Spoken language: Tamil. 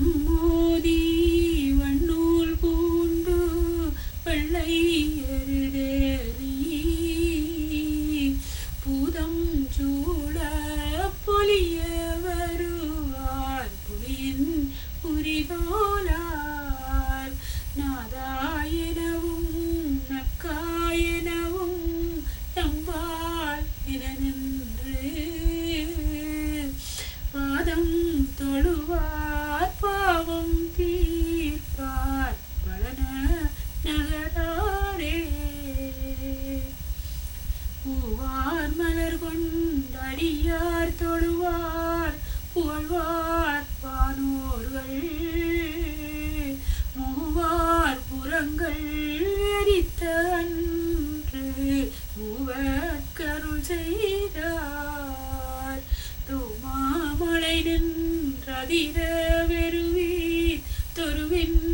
மோதி வண்ணூல் பூண்டு வெள்ளை எருதேறி பூதம் சூழ பொலிய வருவார் புலியின் புரிதோலார் நாதாயனவும் நக்காயனவும் நம்பால் என நின்று பாதம் தொழுவார் பாவம் தீர்ப்பார் பலன நகராரே பூவார் மலர் கொண்டடியார் தொழுவார் புகழ்வார் வானோர்கள் மூவார் புறங்கள் எரித்த அன்று மூவர்க்கருள் செய்தார் தோமாமலை நின்றதிர வெறுவீர் தொருவின்